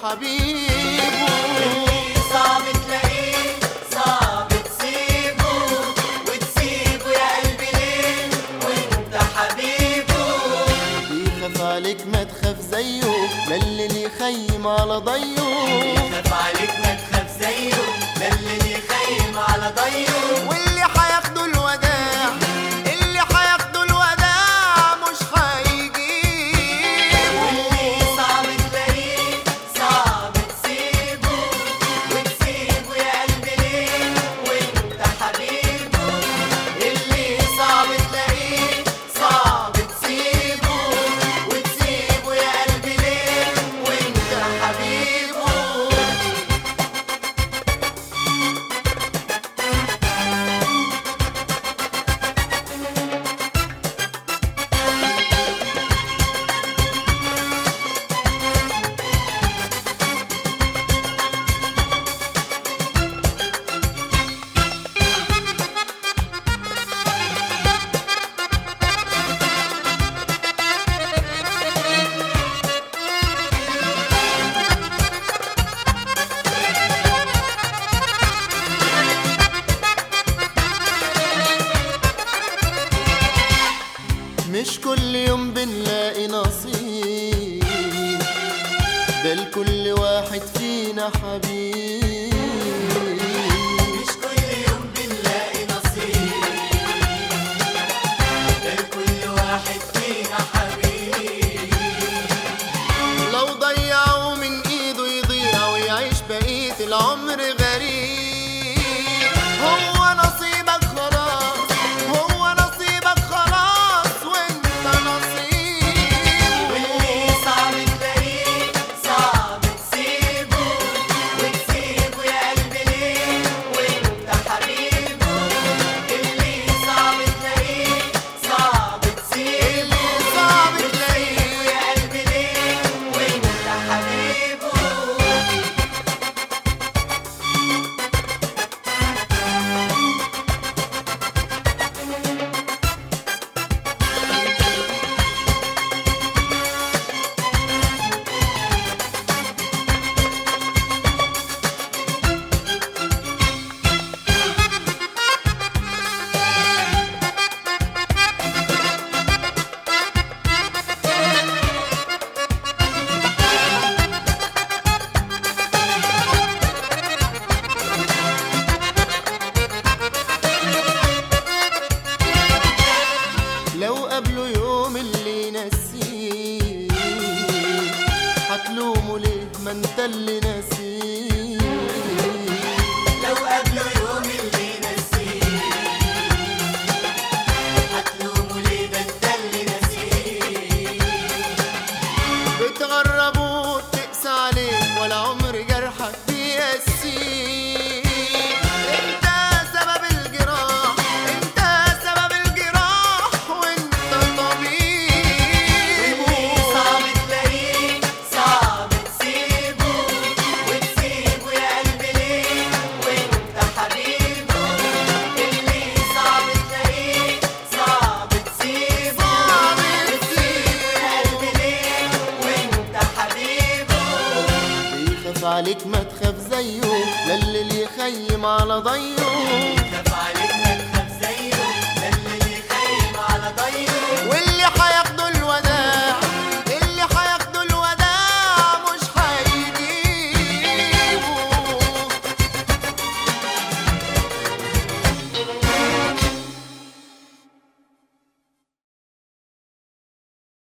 حبيبه صعب تلاقيه صعب تسيبه وتسيبه يا قلبي ليه وانت حبيبه بيخاف عليك ما تخاف زيه للي يخيم على ضيه يخاف عليك ما تخاف زيه ده اللي يخيم على ضيه واللي حياخدوا الوداع اللي حياخدوا الوداع مش هيجيبه واللي صعب تلاقيه صعب تسيبه وتسيبه يا قلبي ليه وانت حبيبه اللي صعب تلاقيه صعب تسيبه وتسيبه يا قلبي ليه وانت حبيبه مش كل يوم بنلاقي نصيب ده لكل واحد فينا حبيب مش كل يوم بنلاقي نصيب ده لكل واحد فينا حبيب لو ضيعوا من ايده يضيع ويعيش بقية العمر غريب هو نصيبك خلاص هو نصيبك خلاص وانت نصيبه واللي صعب تلاقيه صعب تسيبه وتسيبه يا قلبي ليه وانت حبيبه اللي صعب تلاقيه صعب تسيبه اللي صعب وتسيبه تلاقيه يا قلبي ليه وانت حبيبه لو قابله يوم اللي ينسيه هتلومه ليه ما انت اللي ناسيه لو قبله يوم اللي نسيه هتلومه ليه ده انت اللي نسيه بتغرب وبتقسى عليه ولا عمر جرحك بيقسيه انت سبب الجراح انت سبب الجراح وانت طبيب صعب تلاقيه صعب تسيبه وتسيبه يا قلبي ليه وانت حبيبه اللي صعب تلاقيه صعب تسيبه وتسيبه يا قلبي ليه وانت حبيبه بيخاف عليك ما تخاف زيه للي يخيم على ضيه